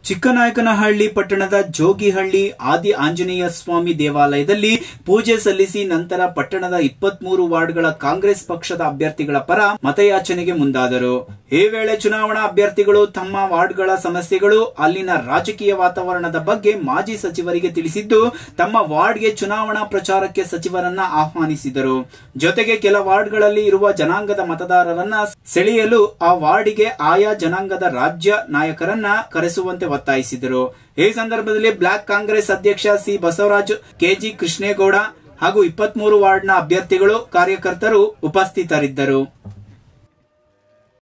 ಚಿಕ್ಕನಾಯಕನಹಳ್ಳಿ ಪಟ್ಟಣದ ಜೋಗಿಹಳ್ಳಿ ಆದಿ ಆಂಜನೇಯ ಸ್ವಾಮಿ ದೇವಾಲಯದಲ್ಲಿ ಪೂಜೆ ಸಲ್ಲಿಸಿ ನಂತರ ಪಟ್ಟಣದ ಇಪ್ಪತ್ಮೂರು ವಾರ್ಡ್ಗಳ ಕಾಂಗ್ರೆಸ್ ಪಕ್ಷದ ಅಭ್ಯರ್ಥಿಗಳ ಪರ ಮತಯಾಚನೆಗೆ ಮುಂದಾದರು ಈ ವೇಳೆ ಚುನಾವಣಾ ಅಭ್ಯರ್ಥಿಗಳು ತಮ್ಮ ವಾರ್ಡ್ಗಳ ಸಮಸ್ಯೆಗಳು ಅಲ್ಲಿನ ರಾಜಕೀಯ ವಾತಾವರಣದ ಬಗ್ಗೆ ಮಾಜಿ ಸಚಿವರಿಗೆ ತಿಳಿಸಿದ್ದು ತಮ್ಮ ವಾರ್ಡ್ಗೆ ಚುನಾವಣಾ ಪ್ರಚಾರಕ್ಕೆ ಸಚಿವರನ್ನ ಆಹ್ವಾನಿಸಿದರು ಜೊತೆಗೆ ಕೆಲ ವಾರ್ಡ್ಗಳಲ್ಲಿ ಇರುವ ಜನಾಂಗದ ಮತದಾರರನ್ನ ಸೆಳೆಯಲು ಆ ವಾರ್ಡಿಗೆ ಆಯಾ ಜನಾಂಗದ ರಾಜ್ಯ ನಾಯಕರನ್ನ ಕರೆಸುವಂತೆ ಒತ್ತಾಯಿಸಿದರು ಈ ಸಂದರ್ಭದಲ್ಲಿ ಬ್ಲಾಕ್ ಕಾಂಗ್ರೆಸ್ ಅಧ್ಯಕ್ಷ ಸಿ ಬಸವರಾಜ್ ಕೆಜಿ ಕೃಷ್ಣೇಗೌಡ ಹಾಗೂ ಇಪ್ಪತ್ಮೂರು ವಾರ್ಡ್ನ ಅಭ್ಯರ್ಥಿಗಳು ಕಾರ್ಯಕರ್ತರು ಉಪಸ್ಥಿತರಿದ್ದರು